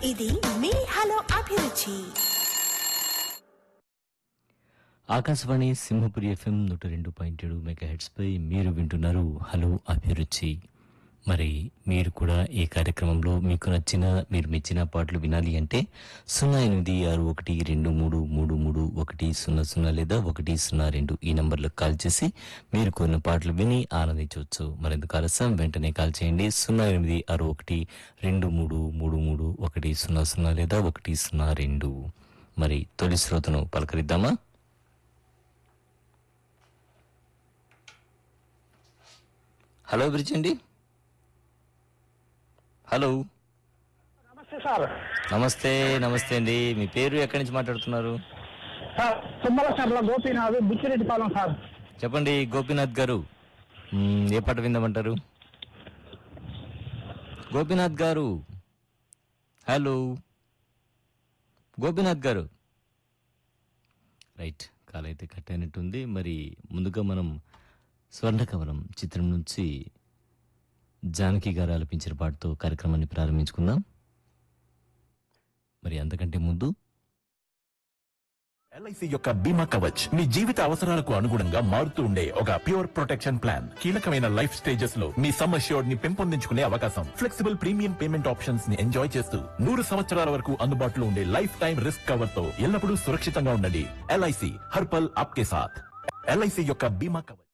ఇది మీ హలో అభిరుచి ఆకాశవాణి సింహపురి ఎఫ్ఎం నూట రెండు పాయింట్ ఏడు మెగా హెడ్స్ పై మీరు వింటున్నారు హలో అభిరుచి మరి మీరు కూడా ఈ కార్యక్రమంలో మీకు నచ్చిన మీరు మెచ్చిన పాటలు వినాలి అంటే సున్నా ఎనిమిది ఆరు ఒకటి రెండు మూడు మూడు మూడు ఒకటి సున్నా సున్నా లేదా ఒకటి సున్నా రెండు ఈ నంబర్లకు కాల్ చేసి మీరు కొన్ని పాటలు విని ఆనందించవచ్చు మరెందుకు ఆలస్యం వెంటనే కాల్ చేయండి సున్నా ఎనిమిది ఆరు ఒకటి రెండు మూడు మూడు మూడు ఒకటి సున్నా సున్నా లేదా ఒకటి సున్నా రెండు మరి తొలి శ్రోతను పలకరిద్దామా హలో బ్రిడ్జ్ అండి హలో నమస్తే సార్ నమస్తే నమస్తే అండి మీ పేరు ఎక్కడి నుంచి మాట్లాడుతున్నారు సార్ తుమ్మల సర్ల గోపీనాథ్ బుచ్చిరెడ్డిపాలెం సార్ చెప్పండి గోపీనాథ్ గారు మ్మ్, ఏ పాట విందామంటారు గోపీనాథ్ గారు హలో గోపీనాథ్ గారు రైట్ కాల్ అయితే కట్ అయినట్టుంది మరి ముందుగా మనం స్వర్ణకవలం చిత్రం నుంచి జానకి గారు ఆలపించిన పాటతో కార్యక్రమాన్ని ప్రారంభించుకుందాం మరి అంతకంటే ముందు ఎల్ఐసి యొక్క బీమా కవచ్ మీ జీవిత అవసరాలకు అనుగుణంగా మారుతూ ఉండే ఒక ప్యూర్ ప్రొటెక్షన్ ప్లాన్ కీలకమైన లైఫ్ స్టేజెస్ లో మీ సమ్ అష్యూర్డ్ ని పెంపొందించుకునే అవకాశం ఫ్లెక్సిబుల్ ప్రీమియం పేమెంట్ ఆప్షన్స్ ని ఎంజాయ్ చేస్తూ నూరు సంవత్సరాల వరకు అందుబాటులో ఉండే లైఫ్ టైం రిస్క్ కవర్ తో ఎల్లప్పుడూ సురక్షితంగా ఉండండి ఎల్ఐసి హర్పల్ ఆప్కే సాథ్ ఎల్ఐసి యొక్క బీమా కవచ్